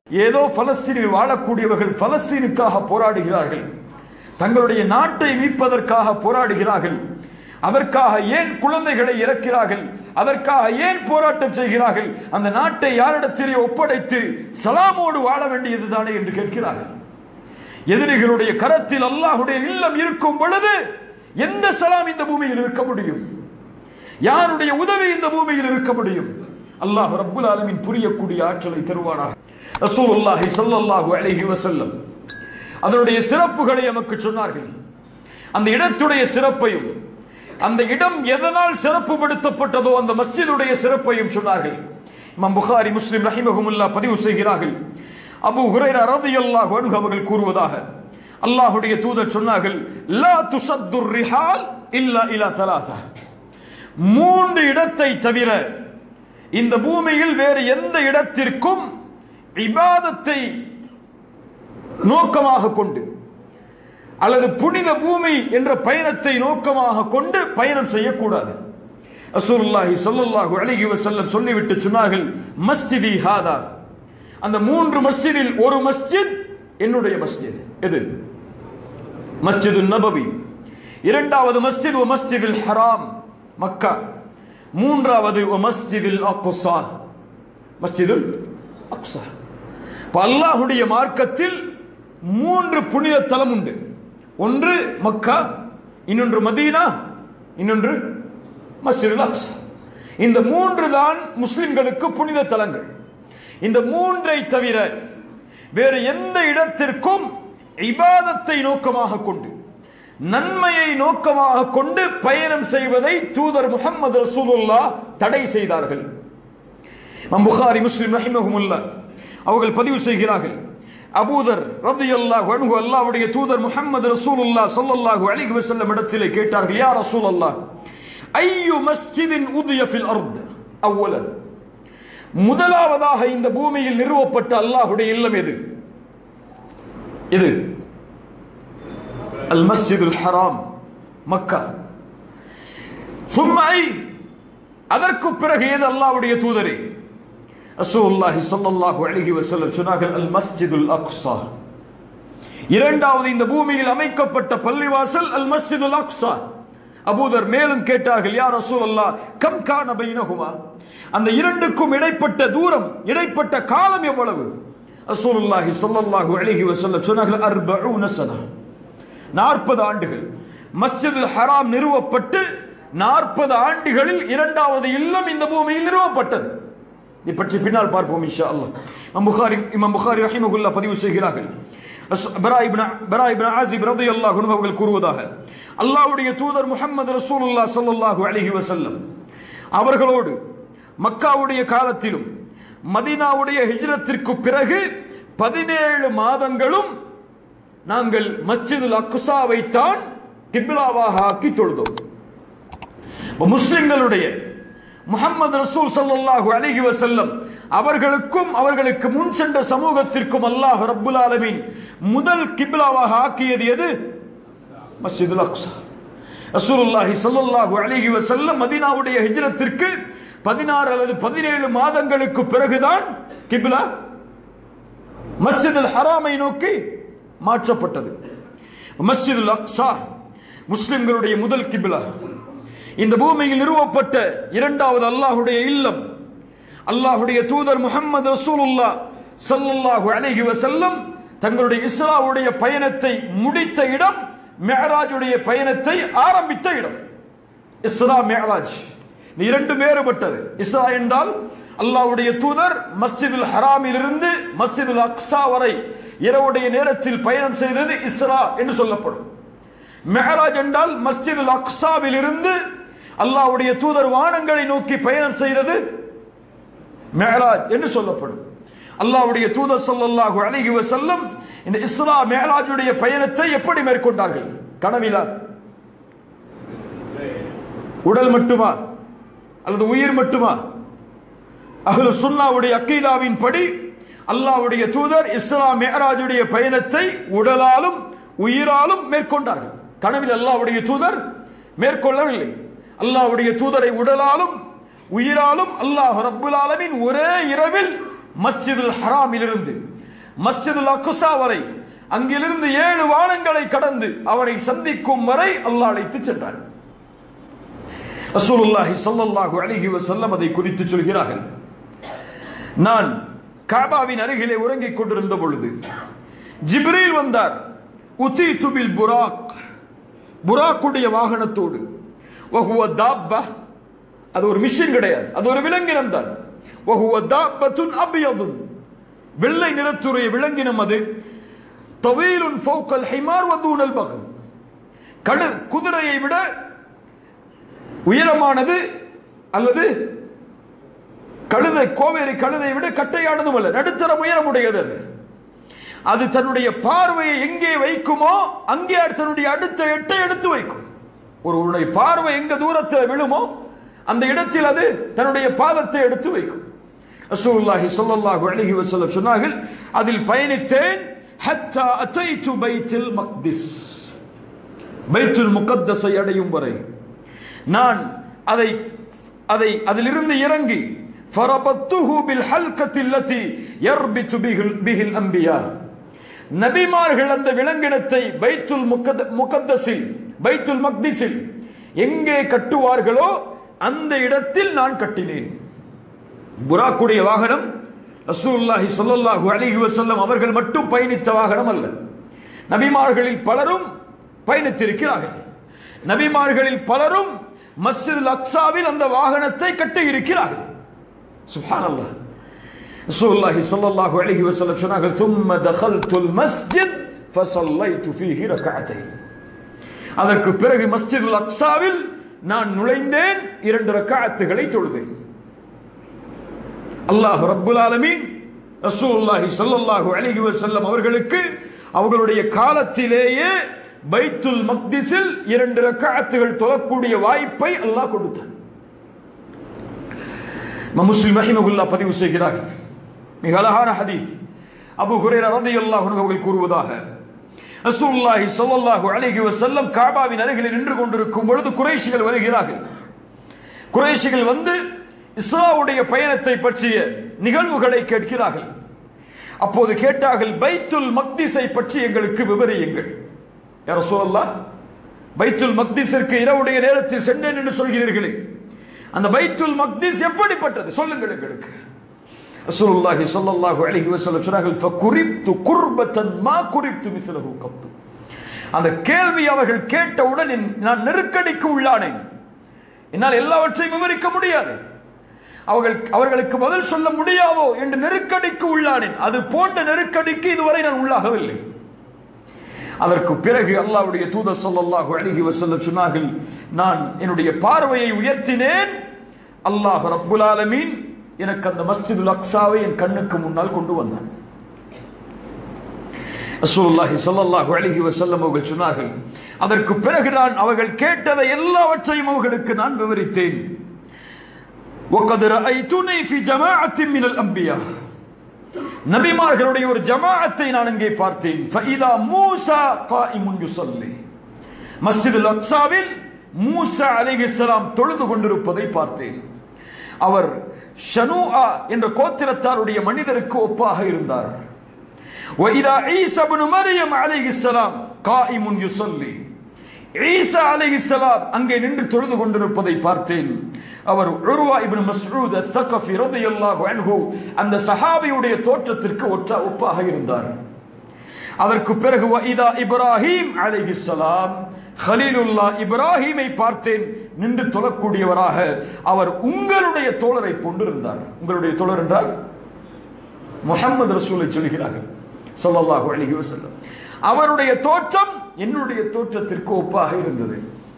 ஏதோ பலஸ்தீனில் வாழக்கூடியவர்கள் பலஸ்தீனுக்காக போராடுகிறார்கள் தங்களுடைய நாட்டை மீட்பதற்காக போராடுகிறார்கள் அதற்காக ஏன் குழந்தைகளை இறக்கிறார்கள் அதற்காக ஏன் போராட்டம் செய்கிறார்கள் அந்த நாட்டை யாரிடத்திலே ஒப்படைத்து சலாமோடு வாழ வேண்டியதுதானே என்று கேட்கிறார்கள் எதிரிகளுடைய கரத்தில் அல்லாஹுடைய இல்லம் இருக்கும் பொழுது எந்த சலாம் இந்த பூமியில் இருக்க முடியும் யாருடைய உதவி இந்த பூமியில் இருக்க முடியும் அல்லாஹ் ரப்புல் ஆலமின் புரியக்கூடிய ஆற்றலை தருவானாக ரசூலுல்லாஹி ஸல்லல்லாஹு அலைஹி வஸல்லம் அதனுடைய சிறப்புகளை நமக்கு சொன்னார்கள் அந்த இடத்துடைய சிறப்பையும் அந்த இடம் எதனால் சிறப்புப்படுத்தப்பட்டதோ அந்த மஸ்ஜிதுடைய சிறப்பையும் சொன்னார்கள் இமாம் புகாரி முஸ்லிம் ரஹிமஹுமுல்லா பதிவு செய்கிறார்கள் அபு ஹுரைரா ரலியல்லாஹு அன்ஹு அவர்கள் கூறுவதாக அல்லாஹ்வுடைய தூதர் சொன்னார்கள் லா துஷத்துர் ரிஹால் இல்லா இலா தலாதா மூன்று இடத்தை தவிர இந்த பூமியில் வேறு எந்த இடத்திற்கும் இபாதத்தை நோக்கமாக கொண்டு அல்லது புனித பூமி என்ற பயணத்தை நோக்கமாக கொண்டு பயணம் செய்யக்கூடாது ரசூலுல்லாஹி ஸல்லல்லாஹு அலைஹி வஸல்லம் சொல்லிவிட்டு சொன்னார்கள் மஸ்ஜிதி ஹாதா அந்த மூன்று மஸ்ஜிதில் ஒரு மஸ்ஜித் என்னுடைய மஸ்ஜித் எது மஸ்ஜிது நபவி இரண்டாவது மஸ்ஜித் மஸ்ஜிதில் ஹராம் மக்கா மூன்றாவது மஸ்ஜிதில் அக்ஸா மஸ்ஜிதுல் அக்ஸா இப்ப அல்லாஹுடைய மார்க்கத்தில் மூன்று புனித தலம் உண்டு ஒன்று மக்கா இன்னொன்று மதீனா இன்னொன்று மஸ்ஜிதுல் அக்ஸா இந்த மூன்று தான் முஸ்லிம்களுக்கு புனித தலங்கள் இந்த மூன்றை தவிர வேறு எந்த இடத்திற்கும் இபாதத்தை நோக்கமாக கொண்டு நன்மையை நோக்கமாக கொண்டு பயணம் செய்வதை தூதர் முகமது ரசூலுல்லா தடை செய்தார்கள் புகாரி முஸ்லிம் ரஹிமஹுமுல்லா அவர்கள் பதிவு செய்கிறார்கள் அபூதர் ரதியல்லாஹு அன்ஹு அல்லாஹ்வுடைய தூதர் முஹம்மது ரசூலுல்லாஹ் ஸல்லல்லாஹு அலைஹி வஸல்லம் இடத்திலே கேட்டார்கள் யா ரசூலல்லாஹ் ஐயு மஸ்ஜிதின் உதிய ஃபில் அர்த் அவ்வலன் முதலாவதாக இந்த பூமியில் நிறுவப்பட்ட அல்லாஹ்வுடைய இல்லம் எது இது அல் மஸ்ஜிதுல் ஹராம் மக்கா சும்மை அதற்கு பிறகு ஏது அல்லாஹ்வுடைய தூதரே ரசூலுல்லாஹி ஸல்லல்லாஹு அலைஹி வஸல்லம் சொன்னார்கள் அல் மஸ்ஜிதுல் அக்ஸா இரண்டாவது இந்த பூமியில் அமைக்கப்பட்ட பள்ளிவாசல் அல் மஸ்ஜிதுல் அக்ஸா அபூதர் மேலும் கேட்டார்கள் யா ரசூலல்லாஹ் கம் கான பைனஹுமா அந்த இரண்டுக்கும் இடைப்பட்ட தூரம் இடைப்பட்ட காலம் எவ்வளவு ரசூலுல்லாஹி ஸல்லல்லாஹு அலைஹி வஸல்லம் சொன்னார்கள் அர்பஊன சனா நாற்பது ஆண்டுகள் மஸ்ஜிதுல் ஹராம் நிறுவப்பட்டு நாற்பது ஆண்டுகளில் இரண்டாவது இல்லம் இந்த பூமியில் நிறுவப்பட்டது இதை பற்றி பின்னால் பார்ப்போம் இன்ஷா அல்லாஹ் இமாம் புகாரி இமாம் புகாரி ரஹிமஹுல்லா பதிவு செய்கிறார்கள் பரா இப்னு பரா இப்னு ஆசிப் ரலியல்லாஹு அன்ஹு அவர்கள் கூறுவதாக அல்லாஹ்வுடைய தூதர் முஹம்மது ரசூலுல்லாஹ் ஸல்லல்லாஹு அலைஹி வஸல்லம் அவர்களோடு மக்காவுடைய காலத்திலும் மதீனாவுடைய ஹிஜ்ரத்திற்கு பிறகு பதினேழு மாதங்களும் நாங்கள் மஸ்ஜிதுல் அக்ஸாவை தான் கிப்லாவாக ஆக்கி தொழுதோம் முஸ்லிம்களுடைய முகமது ரசூல் சல்லாஹூ அலிஹி வசல்லம் அவர்களுக்கும் அவர்களுக்கு முன் சென்ற சமூகத்திற்கும் அல்லாஹ் ரப்புல் ஆலமீன் முதல் கிப்லாவாக ஆக்கியது எது மஸ்ஜிதுல் அக்ஸா ரசூலுல்லாஹி ஸல்லல்லாஹு அலைஹி வஸல்லம் மதீனாவுடைய ஹிஜ்ரத்திற்கு பதினாறு அல்லது பதினேழு மாதங்களுக்கு பிறகுதான் கிப்லா மஸ்ஜிதுல் ஹராமை நோக்கி மாற்றப்பட்டது மஸ்ஜிதுல் அக்ஸா முஸ்லிம்களுடைய முதல் கிபிலா இந்த பூமியில் நிறுவப்பட்ட இரண்டாவது அல்லாஹுடைய இல்லம் அல்லாஹுடைய தூதர் முகமது ரசூலுல்லா சல்லல்லாஹு அலைஹி வஸல்லம் தங்களுடைய இஸ்ராவுடைய பயணத்தை முடித்த இடம் மெஹராஜுடைய பயணத்தை ஆரம்பித்த இடம் இஸ்ரா மெஹராஜ் இந்த இரண்டு வேறுபட்டது இஸ்ரா என்றால் அல்லாஹ்வுடைய தூதர் மஸ்ஜிதுல் ஹராமில் இருந்து மஸ்ஜிதுல் அக்ஸா வரை இரவுடைய நேரத்தில் பயணம் செய்தது இஸ்ரா என்று சொல்லப்படும் மெஹராஜ் என்றால் மஸ்ஜிதுல் அக்ஸாவில் இருந்து அல்லாஹ்வுடைய தூதர் வானங்களை நோக்கி பயணம் செய்தது மெஹராஜ் என்று சொல்லப்படும் அல்லாஹ்வுடைய தூதர் ஸல்லல்லாஹு அலைஹி வஸல்லம் இந்த இஸ்ரா மெஹராஜுடைய பயணத்தை எப்படி மேற்கொண்டார்கள் கனவிலா உடல் மட்டுமா அல்லது உயிர் மட்டுமா அஹ்லு சுன்னாவுடைய அக்கீதாவின் படி அல்லாஹ்வுடைய தூதர் இஸ்ரா மெஹராஜுடைய பயணத்தை உடலாலும் உயிராலும் மேற்கொண்டார்கள் கனவில் அல்லாஹ்வுடைய தூதர் மேற்கொள்ளவில்லை அல்லாஹ்வுடைய தூதரை உடலாலும் உயிராலும் அல்லாஹ் ரப்புல் ஆலமீன் ஒரே இரவில் மஸ்ஜிதுல் ஹராமில் இருந்து மஸ்ஜிதுல் அக்குசா வரை அங்கிலிருந்து ஏழு வானங்களை கடந்து அவனை சந்திக்கும் வரை அல்லாஹ் அழைத்து சென்றான் ரசூலுல்லாஹி ஸல்லல்லாஹு அலைஹி வஸல்லம் அதை குறித்து சொல்கிறார்கள் நான் காபாவின் அருகிலே உறங்கிக் கொண்டிருந்த பொழுது ஜிப்ரீல் வந்தார் உத்தீது பில் புராக் புராக்குடைய வாகனத்தோடு வஹுவ தாப்பா அது ஒரு மிஷின் கிடையாது அது ஒரு விலங்கினம் தான் வஹுவ தாப்பத்துன் அபியதுன் வெள்ளை நிறத்துடைய விலங்கினம் அது தவீலுன் ஃபௌகல் ஹிமார் வதூனல் பகல் கழு குதிரையை விட உயரமானது அல்லது கழுதை கோவேரி கழுதை விட கட்டையானதும் அல்ல நடுத்தரம் உயரமுடையது அது அது தன்னுடைய பார்வையை எங்கே வைக்குமோ அங்கே அது தன்னுடைய அடுத்த எட்டை எடுத்து வைக்கும் ஒருவருடைய பார்வை எங்க தூரத்தில் விழுமோ அந்த இடத்தில் அது தன்னுடைய பாதத்தை எடுத்து வைக்கும் ரசூலுல்லாஹி ஸல்லல்லாஹு அலைஹி வஸல்லம் சொன்னார்கள் அதில் பயணித்தேன் ஹத்தா அதைது பைத்துல் மக்திஸ் பைத்துல் முகத்தஸை அடையும் வரை நான் அதை அதை அதிலிருந்து இறங்கி ஃபரபத்துஹு பில் ஹல்கத்தி அல்லதி யர்பித்து பிஹில் பிஹில் அன்பியா நபிமார்கள் அந்த விலங்கினத்தை பைத்துல் முகத் முகத்தஸில் பைத்துல் மக்திஸில் எங்கே கட்டுவார்களோ அந்த இடத்தில் நான் கட்டினேன் புராக்குடைய வாகனம் ரசூலுல்லாஹி ஸல்லல்லாஹு அலைஹி வஸல்லம் அவர்கள் மட்டும் பயணித்த வாகனம் அல்ல நபிமார்களில் பலரும் பயணித்திருக்கிறார்கள் நபிமார்களில் பலரும் மஸ்ஜித் அக்ஸாவில் அந்த வாகனத்தை கட்டி இருக்கிறார்கள் சுப்ஹானல்லாஹ் ரசூலுல்லாஹி ஸல்லல்லாஹு அலைஹி வஸல்லம் சொன்னார்கள் ثم دخلت المسجد فصليت فيه ركعتين அதற்கு பிறகு மஸ்ஜித் அக்ஸாவில் நான் நுழைந்தேன் இரண்டு ரக்காத்துகளை தொழுதேன் அல்லாஹ் ரப்புல் ஆலமீன் ரசூலுல்லாஹி ஸல்லல்லாஹு அலைஹி வஸல்லம் அவர்களுக்கு அவர்களுடைய காலத்திலேயே பைத்துல் மக்திஸில் இரண்டு ரக்காத்துகள் தொழக்கூடிய வாய்ப்பை அல்லாஹ் கொடுத்தான் முஸ்லிம் ரஹிமகுல்லா பதிவு செய்கிறார்கள் மிக அழகான ஹதீஸ் அபு ஹுரைரா ரலியல்லாஹு அன்ஹு அவர்கள் கூறுவதாக ரசூலுல்லாஹி ஸல்லல்லாஹு அலைஹி வஸல்லம் காபாவின் அருகில் நின்று கொண்டிருக்கும் பொழுது குறைஷிகள் வருகிறார்கள் குறைஷிகள் வந்து இஸ்ராவுடைய பயணத்தை பற்றிய நிகழ்வுகளை கேட்கிறார்கள் அப்போது கேட்டார்கள் பைத்துல் மக்திஸை பற்றி எங்களுக்கு விவரியுங்கள் யார சொல்லலாம் பைத்துல் மக்திஸிற்கு இரவுடைய நேரத்தில் சென்றேன் என்று சொல்கிறீர்களே அந்த பைத்துல் மக்திஸ் எப்படிப்பட்டது சொல்லுங்கள் எங்களுக்கு ரசூலுல்லாஹி ஸல்லல்லாஹு அலைஹி வஸல்லம் சொன்னார்கள் ஃபகுரிப்து குர்பத்தன் மா குரிப்து மிஸ்லஹு கத்து அந்த கேள்வி அவர்கள் கேட்டவுடன் என்- நான் நெருக்கடிக்கு உள்ளானேன் என்னால் எல்லாவற்றையும் விவரிக்க முடியாது அவர்கள் அவர்களுக்கு பதில் சொல்ல முடியாதோ என்று நெருக்கடிக்கு உள்ளானேன் அது போன்ற நெருக்கடிக்கு இதுவரை நான் உள்ளாகவில்லை அதற்கு பிறகு அல்லாஹ்வுடைய தூதர் ஸல்லல்லாஹு அலைஹி வஸல்லம் சொன்னார்கள் நான் என்னுடைய பார்வையை உயர்த்தினேன் அல்லாஹ் ரப்புல் ஆலமீன் எனக்கு அந்த மஸ்ஜிதுல் அக்ஸாவை என் கண்ணுக்கு முன்னால் கொண்டு வந்தான் ரசூலுல்லாஹி ஸல்லல்லாஹு அலைஹி வஸல்லம் அவர்கள் சொன்னார்கள் அதற்கு பிறகு நான் அவர்கள் கேட்டதை எல்லாவற்றையும் அவர்களுக்கு நான் விவரித்தேன் وقد رأيتني في جماعة من الأنبياء நபிமார்களுடைய ஒரு ஜமாஅத்தை நான் அங்கே பார்த்தேன் ஃபைதா மூசா காயிமுன் யுஸல்லி மஸ்ஜிதுல் அக்ஸாவில் மூசா அலைஹிஸ்ஸலாம் தொழுது கொண்டிருப்பதை பார்த்தேன் அவர் ஷனூஆ என்ற கோத்திரத்தாருடைய மனிதருக்கு ஒப்பாக இருந்தார் وإذا عيسى بن مريم عليه السلام قائم يصلي ஈசா அலைஹிஸ்ஸலாம் அங்கே நின்று தொழுது கொண்டிருப்பதை பார்த்தேன் அவர் உருவா இப்னு மஸ்ஊத் அத்-தகஃபி ரலியல்லாஹு அன்ஹு அந்த சஹாபியுடைய தோற்றத்திற்கு ஒற்ற ஒப்பாக இருந்தார் அதற்கு பிறகு வஇதா இப்ராஹிம் அலைஹிஸ்ஸலாம் ஹலீலுல்லா இப்ராஹிமை பார்த்தேன் நின்று தொழக்கூடியவராக அவர் உங்களுடைய தோழரை கொண்டிருந்தார் உங்களுடைய தோழர் என்றால் முஹம்மது ரசூலை சொல்கிறார்கள் ஸல்லல்லாஹு அலைஹி வஸல்லம் அவருடைய தோற்றம் என்னுடைய தோற்றத்திற்கு ஒப்பாக இருந்தது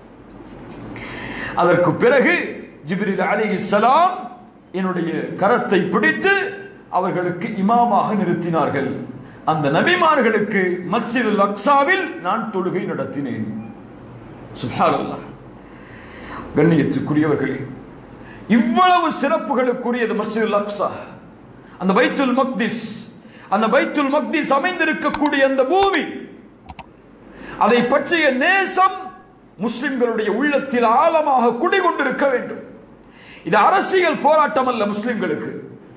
அதற்கு பிறகு ஜிப்ரீல் அலைஹிஸ்ஸலாம் என்னுடைய கரத்தை பிடித்து அவர்களுக்கு இமாமாக நிறுத்தினார்கள் அந்த நபிமார்களுக்கு மஸ்ஜிதுல் அக்ஸாவில் நான் தொழுகை நடத்தினேன் சுப்ஹானல்லாஹ் கண்ணியத்துக்குரியவர்களே இவ்வளவு சிறப்புகளுக்குரியது மஸ்ஜிதுல் அக்ஸா அந்த பைத்துல் மக்திஸ் அந்த பைத்துல் மக்திஸ் அமைந்திருக்கக்கூடிய அந்த பூமி அதை பற்றிய நேசம் முஸ்லிம்களுடைய உள்ளத்தில் ஆழமாக குடிகொண்டிருக்க வேண்டும் இது அரசியல் போராட்டம் அல்ல முஸ்லிம்களுக்கு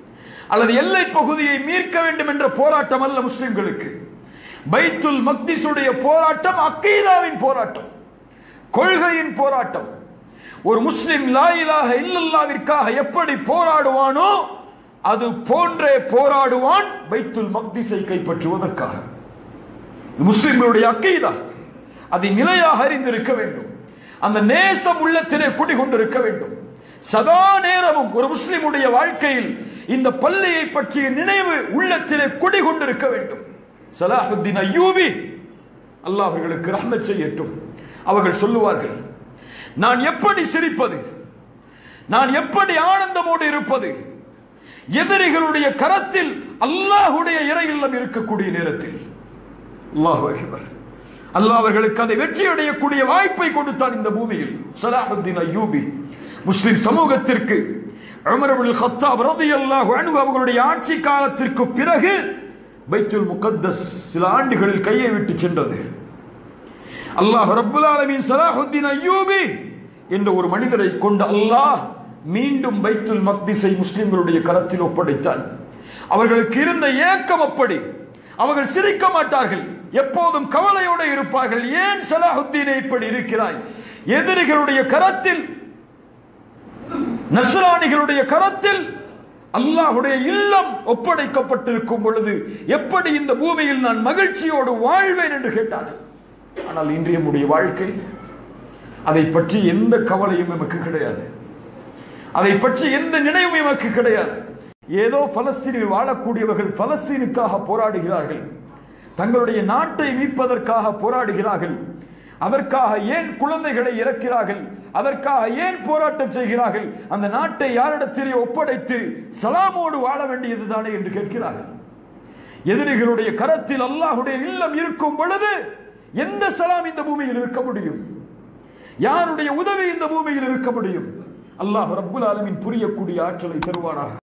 அல்லது எல்லை பகுதியை மீட்க வேண்டும் என்ற போராட்டம் அல்ல முஸ்லிம்களுக்கு பைத்துல் மக்திசுடைய போராட்டம் அக்கீதாவின் போராட்டம் கொள்கையின் போராட்டம் ஒரு முஸ்லிம் லா இலாஹ இல்லல்லாவிற்காக எப்படி போராடுவானோ அது போன்றே போராடுவான் பைத்துல் மக்திஸை கைப்பற்றுவதற்காக இது முஸ்லிம்களுடைய அக்கீதா அதை நிலையாக அறிந்திருக்க வேண்டும் அந்த நேசம் உள்ளத்திலே குடிகொண்டிருக்க வேண்டும் சதா நேரமும் ஒரு முஸ்லிமுடைய வாழ்க்கையில் இந்த பள்ளியை பற்றிய நினைவு உள்ளத்திலே குடிகொண்டிருக்க வேண்டும் சலாஹுத்தீன் அய்யூபி அல்லாஹ் அவர்களுக்கு ரஹ்மத் செய்யட்டும் அவர்கள் சொல்லுவார்கள் நான் எப்படி சிரிப்பது நான் எப்படி ஆனந்தமோடு இருப்பது எதிரிகளுடைய கரத்தில் அல்லாஹுடைய இறை இல்லம் இருக்கக்கூடிய நேரத்தில் அல்லாஹ் அக்பர் அல்லாஹ் அவர்களுக்கு அதை வெற்றியடையக்கூடிய வாய்ப்பை கொடுத்தான் இந்த பூமியில் சலாஹுத்தீன் அய்யூபி முஸ்லிம் சமூகத்திற்கு உமர் இப்னுல் கத்தாப் ரலியல்லாஹு அன்ஹு அவர்களுடைய ஆட்சி காலத்திற்கு பிறகு பைத்துல் முகத்தஸ் சில ஆண்டுகளில் கையை விட்டு சென்றது அல்லாஹ் ரப்புல் ஆலமீன் சலாஹுத்தீன் அய்யூபி என்ற ஒரு மனிதரை கொண்ட அல்லாஹ் மீண்டும் பைத்துல் மக்திஸை முஸ்லிம்களுடைய கரத்தில் ஒப்படைத்தான் அவர்களுக்கு இருந்த ஏக்கம் அப்படி அவர்கள் சிரிக்க மாட்டார்கள் எப்போதும் கவலையோடு இருப்பார்கள் ஏன் சலாஹுத்தீனை இப்படி இருக்கிறாய் எதிரிகளுடைய கரத்தில் நஸ்ரானிகளுடைய கரத்தில் அல்லாஹுடைய இல்லம் ஒப்படைக்கப்பட்டிருக்கும் பொழுது எப்படி இந்த பூமியில் நான் மகிழ்ச்சியோடு வாழ்வேன் என்று கேட்டார்கள் ஆனால் இன்றைய நம்முடைய வாழ்க்கை அதை பற்றி எந்த கவலையும் நமக்கு கிடையாது அதை பற்றி எந்த நினைவும் எமக்கு கிடையாது ஏதோ பலஸ்தீனில் வாழக்கூடியவர்கள் பலஸ்தீனுக்காக போராடுகிறார்கள் தங்களுடைய நாட்டை மீட்பதற்காக போராடுகிறார்கள் அதற்காக ஏன் குழந்தைகளை இறக்கிறார்கள் அதற்காக ஏன் போராட்டம் செய்கிறார்கள் அந்த நாட்டை யாரிடத்திலே ஒப்படைத்து சலாமோடு வாழ வேண்டியதுதானே என்று கேட்கிறார்கள் எதிரிகளுடைய கரத்தில் அல்லாஹுடைய இல்லம் இருக்கும் பொழுது எந்த சலாம் இந்த பூமியில் இருக்க முடியும் யாருடைய உதவி இந்த பூமியில் இருக்க முடியும் அல்லாஹ் ரப்புல் ஆலமின் புரியக்கூடிய ஆற்றலை தருவானாக